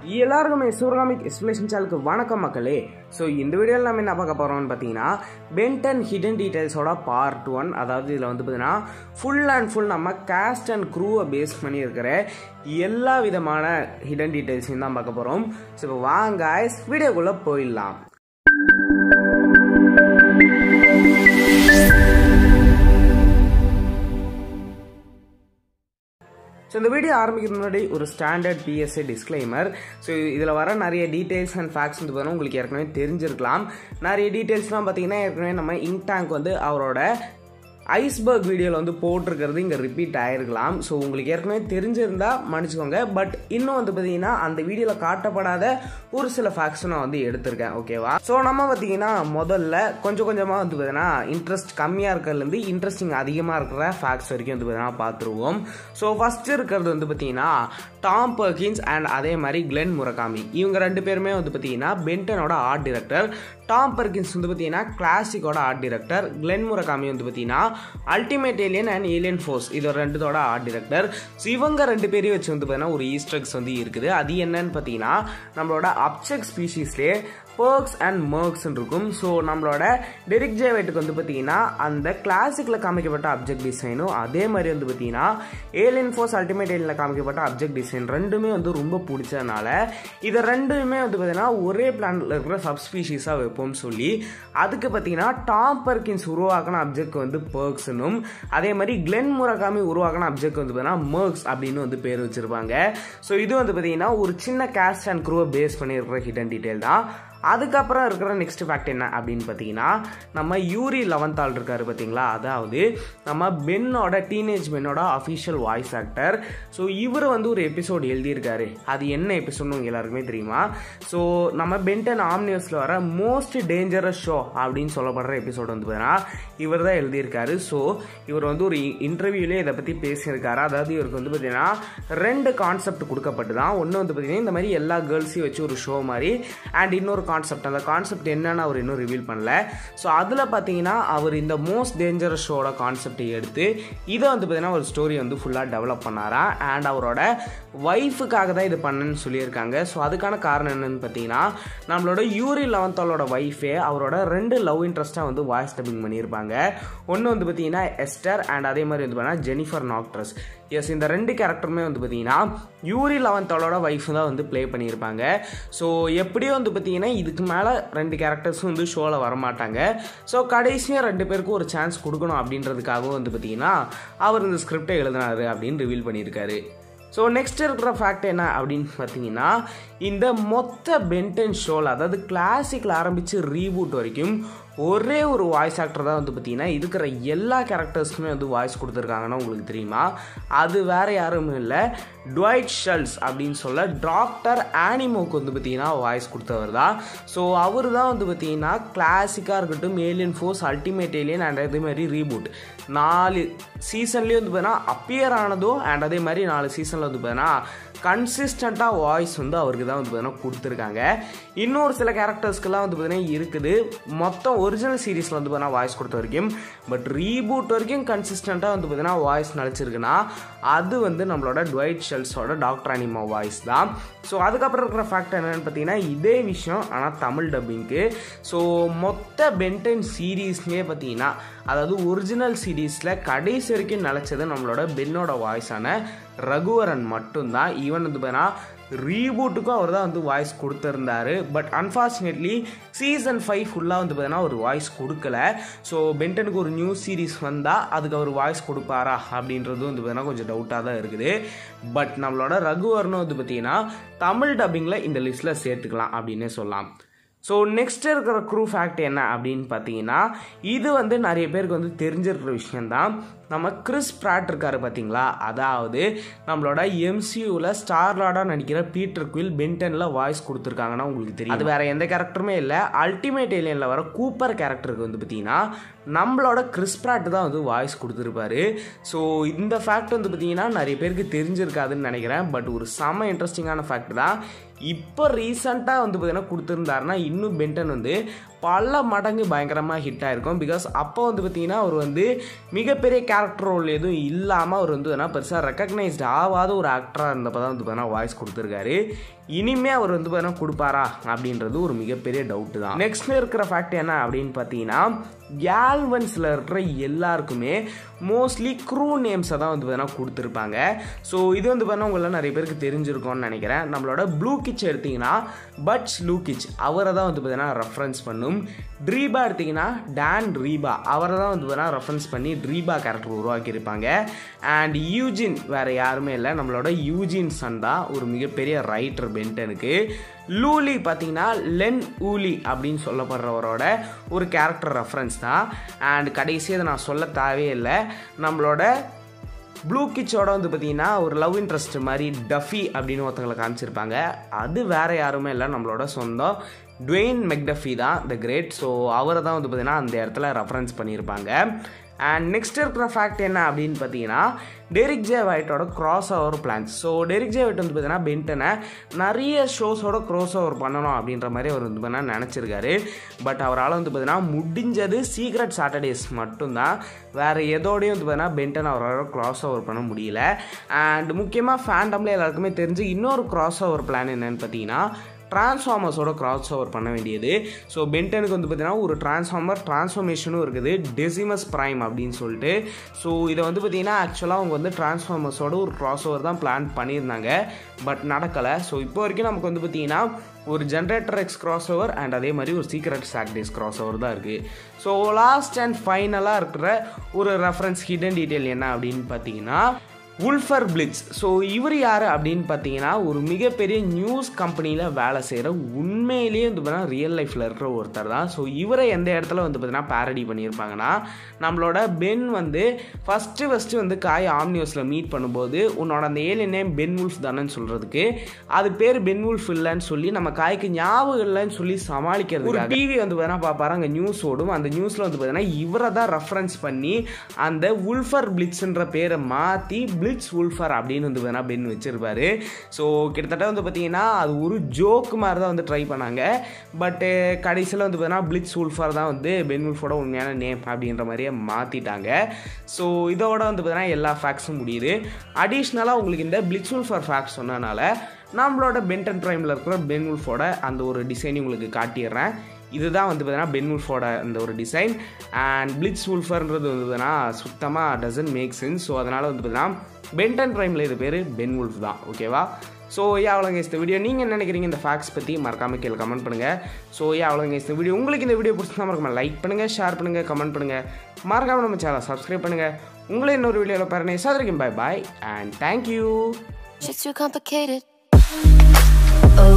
எல்லாருக்குமே சிவகாமிக் எக்ஸ்பிளேஷன் சேனலுக்கு வணக்கம் மக்களே ஸோ இந்த வீடியோவில் நம்ம என்ன பார்க்க போகிறோம்னு பார்த்தீங்கன்னா பென்டன் ஹிடன் டீடைல்ஸோட பார்ட் ஒன் அதாவது இதில் வந்து பார்த்தீங்கன்னா ஃபுல் அண்ட் ஃபுல் நம்ம காஸ்ட் அண்ட் க்ரூவை பேஸ் பண்ணி இருக்கிற எல்லா விதமான ஹிடன் டீடைல்ஸையும் தான் பார்க்க போகிறோம் ஸோ இப்போ வாங்க வீடியோக்குள்ளே போயிடலாம் ஸோ இந்த வீடியோ ஆரம்பிக்கிறது முன்னாடி ஒரு ஸ்டாண்டர்ட் பிஎஸ்ஏ டிஸ்க்ளைமர் ஸோ இதில் வர நிறைய டீட்டெயில்ஸ் அண்ட் ஃபேக்ட்ஸ் வந்து பார்த்தீங்கன்னா உங்களுக்கு ஏற்கனவே தெரிஞ்சிருக்கலாம் நிறைய டீட்டெயில்ஸ்லாம் பார்த்தீங்கன்னா ஏற்கனவே நம்ம இங்க் டேங்க் வந்து அவரோட ஐஸ்பர்க் வீடியோவில் வந்து போட்டிருக்கிறது இங்கே ரிப்பீட் ஆகிருக்கலாம் ஸோ உங்களுக்கு ஏற்கனவே தெரிஞ்சிருந்தா மன்னிச்சுக்கோங்க பட் இன்னும் வந்து பார்த்தீங்கன்னா அந்த வீடியோவில் காட்டப்படாத ஒரு சில ஃபேக்ட்ஸும் நான் வந்து எடுத்திருக்கேன் ஓகேவா ஸோ நம்ம பார்த்தீங்கன்னா முதல்ல கொஞ்சம் கொஞ்சமாக வந்து பார்த்தீங்கன்னா இன்ட்ரெஸ்ட் கம்மியாக இருக்கிறதுலேருந்து இன்ட்ரெஸ்டிங் அதிகமாக இருக்கிற ஃபேக்ட்ஸ் வரைக்கும் வந்து பார்த்தீங்கன்னா பார்த்துருவோம் ஸோ ஃபஸ்ட்டு இருக்கிறது வந்து பார்த்தீங்கன்னா டாம் பர்கின்ஸ் அண்ட் அதே மாதிரி கிளென் முரகாமி இவங்க ரெண்டு பேருமே வந்து பார்த்தீங்கன்னா பென்டனோட ஆர்ட் டிரெக்டர் டாம் பர்கின்ஸ் வந்து பார்த்தீங்கன்னா கிளாசிக்கோட ஆர்ட் டிரெக்டர் கிளென் முரகாமி வந்து பார்த்தீங்கன்னா ultimate alien and alien force இது ரெண்டுத்தோட ஆர்ட் டிரெக்டர் ஸோ இவங்க ரெண்டு பேரையும் வச்சு வந்து பார்த்தீங்கன்னா ஒரு ஈஸ்டர்ஸ் வந்து இருக்குது அது என்னன்னு பார்த்தீங்கன்னா நம்மளோட அப்செக் ஸ்பீஷீஸ்லேயே பர்க்ஸ் அண்ட் மர்க்ஸ் இருக்கும் ஸோ நம்மளோட டெரிக் ஜேவைட்டுக்கு வந்து பார்த்தீங்கன்னா அந்த கிளாசிக்கில் காமிக்கப்பட்ட அப்ஜெக்ட் டிசைனும் அதே மாதிரி வந்து பார்த்தீங்கன்னா ஏலியன் ஃபோர்ஸ் அல்டிமேட் ஏலியனில் காமிக்கப்பட்ட அப்ஜெக்ட் டிசைன் ரெண்டுமே வந்து ரொம்ப பிடிச்சதுனால இதை ரெண்டுமே வந்து பார்த்தீங்கன்னா ஒரே பிளானில் இருக்கிற சப்ஸ்பீஷீஸாக வைப்போம்னு சொல்லி அதுக்கு பார்த்தீங்கன்னா டாம் பர்கின்ஸ் உருவாக்கின அப்ஜெக்ட் வந்து பர்க்ஸ்னும் அதே மாதிரி கிளென் முரகாமி உருவாக்கின அப்ஜெக்ட் வந்து பார்த்தீங்கன்னா மர்க்ஸ் அப்படின்னு வந்து பேர் வச்சிருப்பாங்க ஸோ இது வந்து பார்த்தீங்கன்னா ஒரு சின்ன கேஸ்ட் அண்ட் க்ரூவை பேஸ் பண்ணி இருக்கிற ஹிடன் டீட்டெயில் தான் அதுக்கப்புறம் இருக்கிற நெக்ஸ்ட் ஃபேக்ட் என்ன அப்படின்னு பார்த்தீங்கன்னா நம்ம யூரி லெவன்த் ஆள் இருக்காரு பார்த்தீங்களா அதாவது நம்ம பென்னோட டீனேஜ் பென்னோட அஃபிஷியல் வாய்ஸ் ஆக்டர் ஸோ இவர் வந்து ஒரு எபிசோடு எழுதியிருக்காரு அது என்ன எபிசோட்னு உங்க எல்லாருக்குமே தெரியுமா ஸோ நம்ம பென்டன் ஆம்னியஸில் வர மோஸ்ட் டேஞ்சரஸ் ஷோ அப்படின்னு சொல்லப்படுற எபிசோடு வந்து பார்த்தீங்கன்னா இவர் தான் எழுதியிருக்காரு ஸோ இவர் வந்து ஒரு இன்டர்வியூலேயே இதை பற்றி பேசியிருக்காரு அதாவது இவருக்கு வந்து பார்த்தீங்கன்னா ரெண்டு கான்செப்ட் கொடுக்கப்பட்டு தான் ஒன்று வந்து பார்த்தீங்கன்னா இந்த மாதிரி எல்லா கேர்ள்ஸையும் வச்சு ஒரு ஷோ மாதிரி அண்ட் இன்னொரு கான்செப்ட் அந்த கான்செப்ட் என்னன்னு அவர் இன்னும் ரிவீல் பண்ணல ஸோ அதில் பார்த்தீங்கன்னா அவர் இந்த மோஸ்ட் டேஞ்சரஸ் ஷோட கான்செப்டை எடுத்து இதை வந்து பார்த்தீங்கன்னா ஒரு ஸ்டோரி வந்து ஃபுல்லாக டெவலப் பண்ணாரா அண்ட் அவரோட ஒய்ஃபுக்காக தான் இது பண்ணேன்னு சொல்லியிருக்காங்க ஸோ அதுக்கான காரணம் என்னன்னு பார்த்தீங்கன்னா நம்மளோட யூரி லெவன்த்தாலோட ஒய்ஃபே அவரோட ரெண்டு லவ் இன்ட்ரெஸ்ட்டாக வந்து வாய்ஸ் டப்பிங் பண்ணியிருப்பாங்க ஒன்று வந்து பார்த்தீங்கன்னா எஸ்டர் அண்ட் அதே மாதிரி வந்து பார்த்தீங்கன்னா ஜெனிஃபர் நாக்ட்ரஸ் எஸ் இந்த ரெண்டு கேரக்டருமே வந்து பார்த்தீங்கன்னா யூரி லெவன்த்தாலோட ஒய்ஃப் தான் வந்து ப்ளே பண்ணியிருப்பாங்க ஸோ எப்படியும் வந்து பார்த்தீங்கன்னா இதுக்கு மேலே ரெண்டு கேரக்டர்ஸும் வந்து ஷோவில் வரமாட்டாங்க ஸோ கடைசியாக ரெண்டு பேருக்கும் ஒரு சான்ஸ் கொடுக்கணும் அப்படின்றதுக்காகவும் வந்து பார்த்தீங்கன்னா அவர் இந்த ஸ்கிரிப்டை எழுதினாரு அப்படின்னு ரிவீல் பண்ணியிருக்காரு ஸோ நெக்ஸ்ட் இருக்கிற ஃபேக்ட் என்ன அப்படின்னு பார்த்தீங்கன்னா இந்த மொத்த பென்டன் ஷோவில் அதாவது கிளாசிக்கில் ஆரம்பித்து ரீபூட் வரைக்கும் ஒரே ஒரு வாய்ஸ் ஆக்டர் தான் வந்து பார்த்தீங்கன்னா இருக்கிற எல்லா கேரக்டர்ஸ்க்குமே வந்து வாய்ஸ் கொடுத்துருக்காங்கன்னா உங்களுக்கு தெரியுமா அது வேறு யாரும் இல்லை டுவைட் ஷெல்ஸ் அப்படின்னு சொல்ல டாக்டர் ஆனிமோக்கு வந்து பார்த்தீங்கன்னா வாய்ஸ் கொடுத்தவர் தான் ஸோ அவர் தான் வந்து பார்த்தீங்கன்னா கிளாசிக்காக இருக்கட்டும் alien force ultimate alien and அதே மாதிரி ரீபூட் நாலு சீசன்லேயும் வந்து பார்த்தீங்கன்னா அப்பியர் ஆனதும் அண்ட் அதே மாதிரி நாலு சீசனில் வந்து பார்த்தீங்கன்னா கன்சிஸ்டண்ட்டாக வாய்ஸ் வந்து அவருக்கு தான் வந்து பார்த்தீங்கன்னா கொடுத்துருக்காங்க இன்னொரு சில கேரக்டர்ஸ்க்கெல்லாம் வந்து பார்த்தீங்கன்னா இருக்குது மொத்தம் ஒரிஜினல் சீரீஸில் வந்து பார்த்தீங்கன்னா வாய்ஸ் கொடுத்த வரைக்கும் பட் ரீபூட் வரைக்கும் கன்சிஸ்டண்ட்டாக வந்து பார்த்தீங்கன்னா வாய்ஸ் நடிச்சிருக்குன்னா அது வந்து நம்மளோட டுவைட் ஷெல்ஸோட டாக்டர் அனிமா வாய்ஸ் தான் ஸோ அதுக்கப்புறம் இருக்கிற ஃபேக்ட் என்னென்னு பார்த்தீங்கன்னா இதே விஷயம் ஆனால் தமிழ் டப்பிங்க்கு ஸோ மொத்த பென்டன் சீரீஸ்லேயே பார்த்தீங்கன்னா அதாவது ஒரிஜினல் சீரீஸில் கடைசி வரைக்கும் நிலச்சது நம்மளோட பென்னோட வாய்ஸான ரகுவரன் மட்டும்தான் ஈவன் வந்து பார்த்தீங்கன்னா ரீபூட்டுக்கும் அவர் தான் வந்து வாய்ஸ் கொடுத்துருந்தாரு பட் அன்ஃபார்ச்சுனேட்லி சீசன் ஃபைவ் ஃபுல்லாக வந்து பார்த்தீங்கன்னா ஒரு வாய்ஸ் கொடுக்கல ஸோ பென்டனுக்கு ஒரு நியூ சீரீஸ் வந்தால் அதுக்கு அவர் வாய்ஸ் கொடுப்பாரா அப்படின்றது வந்து பார்த்தீங்கன்னா கொஞ்சம் டவுட்டாக தான் இருக்குது பட் நம்மளோட ரகுவரனும் வந்து பார்த்தீங்கன்னா தமிழ் டப்பிங்கில் இந்த லிஸ்ட்டில் சேர்த்துக்கலாம் அப்படின்னே சொல்லலாம் ஸோ நெக்ஸ்ட் இருக்கிற க்ரூ ஃபேக்ட் என்ன அப்படின்னு பார்த்தீங்கன்னா இது வந்து நிறைய பேருக்கு வந்து தெரிஞ்சிருக்கிற விஷயந்தான் நம்ம கிறிஸ் ப்ராட் இருக்காரு பார்த்தீங்களா அதாவது நம்மளோட எம்சியூவில் ஸ்டார் லாடாக நடிக்கிற பீட்டர் குவில் பென்டனில் வாய்ஸ் கொடுத்துருக்காங்கன்னா உங்களுக்கு தெரியும் அது வேற எந்த கேரக்டருமே இல்லை அல்டிமேட் ஏலியனில் வர கூப்பர் கேரக்டருக்கு வந்து பார்த்தீங்கன்னா நம்மளோட கிறிஸ் ப்ராட் தான் வந்து வாய்ஸ் கொடுத்துருப்பாரு ஸோ இந்த ஃபேக்ட் வந்து பார்த்தீங்கன்னா நிறைய பேருக்கு தெரிஞ்சிருக்காதுன்னு நினைக்கிறேன் பட் ஒரு செம இன்ட்ரெஸ்டிங்கான ஃபேக்ட் தான் இப்போ ரீசெண்டாக வந்து பார்த்தீங்கன்னா கொடுத்துருந்தாருன்னா இன்னும் பென்டன் வந்து பல மடங்கு பயங்கரமாக ஹிட் ஆயிருக்கும் பிகாஸ் அப்போ வந்து பார்த்தீங்கன்னா அவர் வந்து மிகப்பெரிய கேரக்டர் ரோல் எதுவும் இல்லாமல் அவர் வந்து வேணால் பெருசாக ரெக்கக்னைஸ்ட் ஆகாத ஒரு ஆக்டராக இருந்தப்போ தான் வந்து பார்த்தீங்கன்னா வாய்ஸ் கொடுத்துருக்காரு இனிமே அவர் வந்து பார்த்தீங்கன்னா கொடுப்பாரா அப்படின்றது ஒரு மிகப்பெரிய டவுட்டு தான் நெக்ஸ்ட் இருக்கிற ஃபேக்ட் என்ன அப்படின்னு பார்த்தீங்கன்னா கேல்வன்ஸில் இருக்கிற எல்லாருக்குமே மோஸ்ட்லி க்ரூ நேம்ஸை தான் வந்து பார்த்தீங்கன்னா கொடுத்துருப்பாங்க ஸோ இது வந்து பார்த்தீங்கன்னா உங்களை நிறைய பேருக்கு தெரிஞ்சிருக்கும்னு நினைக்கிறேன் நம்மளோட ப்ளூ கிச் எடுத்திங்கன்னா பட்ஸ் லூ கிச் அவரை தான் வந்து பார்த்தீங்கன்னா ரெஃபரன்ஸ் பண்ணும் ட்ரீபா எடுத்திங்கன்னா டான் ட்ரீபா அவரை தான் வந்து பார்த்தீங்கன்னா ரெஃபரன்ஸ் பண்ணி ட்ரீபா கேரக்டர் உருவாக்கியிருப்பாங்க அண்ட் யூஜின் வேறு யாருமே இல்லை நம்மளோட யூஜின் சன் தான் ஒரு மிகப்பெரிய ரைட்டர் பென்டனுக்கு லூலி பார்த்தீங்கன்னா லென் ஊலி அப்படின்னு சொல்லப்படுறவரோட ஒரு கேரக்டர் ரெஃபரன்ஸ் தான் அண்ட் கடைசி அதை நான் சொல்ல தேவையே இல்லை நம்மளோட ப்ளூ கிச்சோட வந்து பார்த்தீங்கன்னா ஒரு லவ் இன்ட்ரெஸ்ட் மாதிரி டஃபி அப்படின்னு ஒருத்தங்களை காமிச்சிருப்பாங்க அது வேறு யாருமே இல்லை நம்மளோட சொந்தம் டுவெயின் மெக்டஃபி தான் த கிரேட் ஸோ அவரை தான் வந்து பார்த்தீங்கன்னா அந்த இடத்துல ரெஃபரன்ஸ் பண்ணியிருப்பாங்க அண்ட் நெக்ஸ்ட் இருக்கிற ஃபேக்ட் என்ன அப்படின்னு பார்த்தீங்கன்னா டெரிக் ஜே வைட்டோட crossover plans so Derrick J White வந்து பார்த்தீங்கன்னா பென்டனை நிறைய ஷோஸோட க்ராஸ் ஓவர் பண்ணணும் அப்படின்ற மாதிரி அவர் வந்து பார்த்தீங்கன்னா நினச்சிருக்காரு பட் அவரால் வந்து பார்த்தீங்கன்னா முடிஞ்சது சீக்ரெட் சாட்டர்டேஸ் மட்டும்தான் வேறு எதோடையும் வந்து பார்த்தீங்கன்னா பென்டன் அவரால் க்ராஸ் ஓவர் பண்ண முடியல அண்ட் முக்கியமாக ஃபேண்டமில் எல்லாருக்குமே தெரிஞ்சு இன்னொரு க்ராஸ் ஓவர் பிளான் என்னன்னு பார்த்தீங்கன்னா டிரான்ஸ்ஃபார்மர்ஸோட கிராஸ் ஓவர் பண்ண வேண்டியது ஸோ பென்டனுக்கு வந்து பார்த்தீங்கன்னா ஒரு டிரான்ஸ்ஃபார்மர் டிரான்ஸ்ஃபார்மேஷனும் இருக்குது டெசிமஸ் ப்ரைம் அப்படின்னு சொல்லிட்டு ஸோ இதை வந்து பார்த்தீங்கன்னா ஆக்சுவலாக அவங்க வந்து டிரான்ஸ்ஃபார்மர்ஸோட ஒரு கிராஸ் ஓவர் தான் பிளான் பண்ணியிருந்தாங்க பட் நடக்கலை ஸோ இப்போ வரைக்கும் நமக்கு வந்து பார்த்தீங்கன்னா ஒரு Generator X crossover and அதே மாதிரி ஒரு சீக்ரெட் சாக்டேஸ் கிராஸ் ஓவர் தான் இருக்குது ஸோ லாஸ்ட் அண்ட் ஃபைனலாக இருக்கிற ஒரு ரெஃபரன்ஸ் ஹிடன் டீட்டெயில் என்ன அப்படின்னு பார்த்தீங்கன்னா உல்ஃபர் பிளிட்ஸ் ஸோ இவர் யார் அப்படின்னு பார்த்தீங்கன்னா ஒரு மிகப்பெரிய நியூஸ் கம்பெனியில் வேலை செய்கிற உண்மையிலேயே வந்து பார்த்தீங்கன்னா ரியல் லைஃப்பில் இருக்கிற ஒருத்தர் தான் ஸோ இவரை எந்த இடத்துல வந்து பார்த்தீங்கன்னா பேரடி பண்ணியிருப்பாங்கன்னா நம்மளோட பென் வந்து ஃபஸ்ட்டு ஃபஸ்ட்டு வந்து காய் ஆம்னியோஸில் மீட் பண்ணும்போது உன்னோட அந்த ஏழு நேம் பென் உல்ஃப் தானேன்னு சொல்கிறதுக்கு அது பேர் பென் உல்ஃப் இல்லைன்னு சொல்லி நம்ம காய்க்கு ஞாபகம் இல்லைன்னு சொல்லி சமாளிக்கிறது ஒரு டிவி வந்து பார்த்தீங்கன்னா பார்ப்பாரு அங்கே நியூஸ் ஓடும் அந்த நியூஸில் வந்து பார்த்தீங்கன்னா இவரை தான் ரெஃபரன்ஸ் பண்ணி அந்த உல்ஃபர் பிளிட்ஸ்ன்ற பேரை மாற்றி பிளிட்ஸ் உல்ஃபர் அப்படின்னு வந்து பார்த்தீங்கன்னா பென் வச்சிருப்பாரு ஸோ கிட்டத்தட்ட வந்து பார்த்தீங்கன்னா அது ஒரு ஜோக்கு மாதிரி தான் வந்து ட்ரை பண்ணாங்க பட்டு கடைசியில் வந்து பார்த்தீங்கன்னா பிளிட்ஸ் உல்ஃபர் தான் வந்து பென் உல்ஃபோட உண்மையான நேம் அப்படின்ற மாதிரியே மாற்றிட்டாங்க ஸோ இதோட வந்து பார்த்தீங்கன்னா எல்லா ஃபேக்ஸும் முடியுது அடிஷ்னலாக உங்களுக்கு இந்த பிளிட்ஸ் உல்ஃபர் ஃபேக்ஸ் சொன்னனால நம்மளோட பென்டன் ப்ரைமில் இருக்கிற பென் உல்ஃபோட அந்த ஒரு டிசைன் உங்களுக்கு காட்டிடுறேன் இதுதான் வந்து பார்த்தீங்கன்னா பென் உல்ஃபோட அந்த ஒரு டிசைன் அண்ட் பிளிட்ஸ் உல்ஃபர்ன்றது வந்து பார்த்தீங்கன்னா சுத்தமாக டசன்ட் மேக் சென்ஸ் ஸோ அதனால் வந்து பார்த்தீங்கன்னா பென்டன் ப்ரைமில் இது பேர் பென் உல்ஃப் தான் ஓகேவா ஸோ ஏன் அவ்வளோங்க இந்த வீடியோ நீங்கள் என்ன நினைக்கிறீங்க இந்த ஃபேக்ஸ் பற்றி மறக்காமல் கீழே கமெண்ட் பண்ணுங்கள் ஸோ ஏன் அவ்வளோங்க இந்த வீடியோ உங்களுக்கு இந்த வீடியோ பிடிச்சிருந்தா மறக்காம லைக் பண்ணுங்கள் ஷேர் பண்ணுங்கள் கமெண்ட் பண்ணுங்கள் மறக்காமல் நம்ம சேனலை சப்ஸ்கிரைப் பண்ணுங்கள் உங்களே இன்னொரு வீடியோவில் பாருங்க சாதரிக்கும் bye bye and thank you Shit's too complicated. Oh